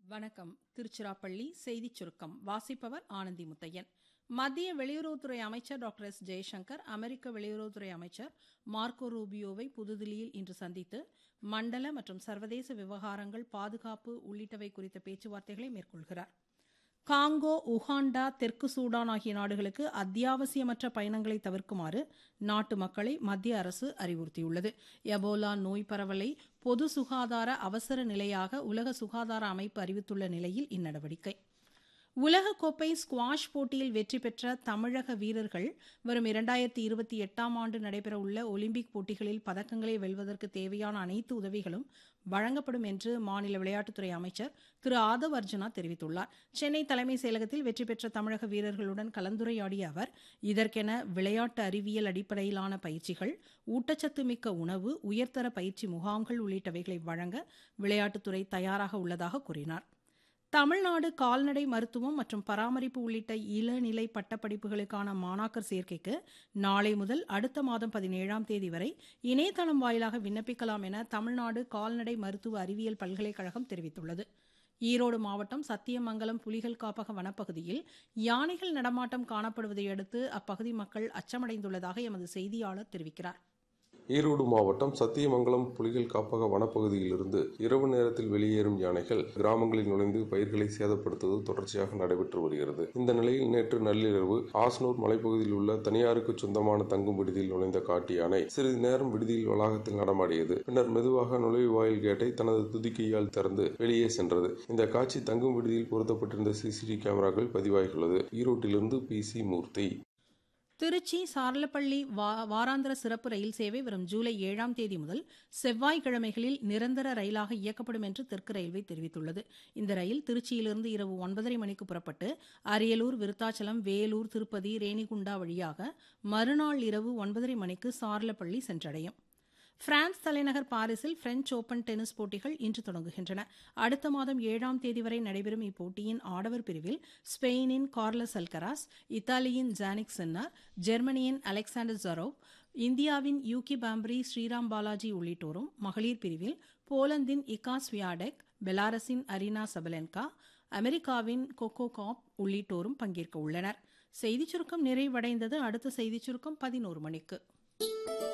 வணக்கம் திருச்சிராப்பள்ளி செய்திச் சுருக்கம் வாசிப்பவர் ஆனந்தி முத்தையன் மத்திய வெளியுறவுத்துறை அமைச்சர் டாக்டர் எஸ் ஜெய்சங்கர் அமெரிக்க வெளியுறவுத்துறை அமைச்சர் மார்க்கோ ரூபியோவை புதுதில்லியில் இன்று சந்தித்து மண்டல மற்றும் சர்வதேச விவகாரங்கள் பாதுகாப்பு உள்ளிட்டவை குறித்த பேச்சுவார்த்தைகளை மேற்கொள்கிறார் காங்கோ உகாண்டா தெற்கு சூடான் ஆகிய நாடுகளுக்கு அத்தியாவசியமற்ற பயணங்களை தவிர்க்குமாறு நாட்டு மக்களை மத்திய அரசு அறிவுறுத்தியுள்ளது எபோலா நோய் பரவலை பொது சுகாதார அவசர நிலையாக உலக சுகாதார அமைப்பு அறிவித்துள்ள நிலையில் இந்நடவடிக்கை உலகக்கோப்பை ஸ்குவாஷ் போட்டியில் வெற்றி பெற்ற தமிழக வீரர்கள் வரும் இரண்டாயிரத்தி இருபத்தி எட்டாம் ஆண்டு நடைபெறவுள்ள ஒலிம்பிக் போட்டிகளில் பதக்கங்களை வெல்வதற்கு தேவையான அனைத்து உதவிகளும் வழங்கப்படும் என்று மாநில விளையாட்டுத்துறை அமைச்சர் திரு ஆதவ் அர்ஜுனா தெரிவித்துள்ளார் சென்னை தலைமைச் செயலகத்தில் வெற்றி பெற்ற தமிழக வீரர்களுடன் கலந்துரையாடிய அவர் இதற்கென விளையாட்டு அறிவியல் அடிப்படையிலான பயிற்சிகள் ஊட்டச்சத்து மிக்க உணவு உயர்தர பயிற்சி முகாம்கள் உள்ளிட்டவைகளை வழங்க விளையாட்டுத்துறை தயாராக உள்ளதாக கூறினார் தமிழ்நாடு கால்நடை மருத்துவம் மற்றும் பராமரிப்பு உள்ளிட்ட இளநிலை பட்டப்படிப்புகளுக்கான மாணாக்கர் சேர்க்கைக்கு நாளை முதல் அடுத்த மாதம் பதினேழாம் தேதி வரை இணையதளம் வாயிலாக விண்ணப்பிக்கலாம் என தமிழ்நாடு கால்நடை மருத்துவ அறிவியல் பல்கலைக்கழகம் தெரிவித்துள்ளது ஈரோடு மாவட்டம் சத்தியமங்கலம் புலிகள் காப்பக வனப்பகுதியில் யானைகள் நடமாட்டம் காணப்படுவதை அடுத்து அப்பகுதி மக்கள் அச்சமடைந்துள்ளதாக எமது செய்தியாளர் தெரிவிக்கிறார் ஈரோடு மாவட்டம் சத்தியமங்கலம் புலிகள் காப்பக வனப்பகுதியிலிருந்து இரவு நேரத்தில் வெளியேறும் யானைகள் கிராமங்களில் நுழைந்து பயிர்களை சேதப்படுத்துவது தொடர்ச்சியாக நடைபெற்று வருகிறது இந்த நிலையில் நேற்று நள்ளிரவு ஆசனூர் மலைப்பகுதியில் உள்ள தனியாருக்கு சொந்தமான தங்கும் விடுதியில் நுழைந்த காட்டு யானை சிறிது நேரம் விடுதியில் வளாகத்தில் நடமாடியது பின்னர் மெதுவாக நுழைவாயில் கேட்டை தனது துதிக்கையால் திறந்து வெளியே சென்றது இந்த காட்சி தங்கும் விடுதியில் பொருத்தப்பட்டிருந்த சிசிடிவி கேமராக்கள் பதிவாகியுள்ளது ஈரோட்டிலிருந்து பி சி மூர்த்தி திருச்சி சார்லப்பள்ளி வாராந்திர சிறப்பு ரயில் சேவை வரும் ஜூலை ஏழாம் தேதி முதல் செவ்வாய்க்கிழமைகளில் நிரந்தர ரயிலாக இயக்கப்படும் என்று தெற்கு ரயில்வே தெரிவித்துள்ளது இந்த ரயில் திருச்சியிலிருந்து இரவு ஒன்பதரை மணிக்கு புறப்பட்டு அரியலூர் விருத்தாச்சலம் வேலூர் திருப்பதி ரேணிகுண்டா வழியாக மறுநாள் இரவு ஒன்பதரை மணிக்கு சார்லப்பள்ளி சென்றடையும் பிரான்ஸ் தலைநகர் பாரிஸில் பிரெஞ்ச் ஓபன் டென்னிஸ் போட்டிகள் இன்று தொடங்குகின்றன அடுத்த மாதம் ஏழாம் தேதி வரை நடைபெறும் இப்போட்டியின் ஆடவர் பிரிவில் ஸ்பெயினின் கார்லஸ் அல்கராஸ் இத்தாலியின் ஜானிக் சென்னார் ஜெர்மனியின் அலெக்சாண்டர் ஜரோவ் இந்தியாவின் யூகி பாம்ப்ரி ஸ்ரீராம் பாலாஜி உள்ளிட்டோரும் மகளிர் பிரிவில் போலந்தின் இகாஸ் வியாடெக் பெலாரஸின் அரினா சபலென்கா அமெரிக்காவின் கொக்கோ காப் உள்ளிட்டோரும் பங்கேற்க உள்ளனர் செய்திச் சுருக்கம் நிறைவடைந்தது அடுத்த செய்திச் சுருக்கம் பதினோரு மணிக்கு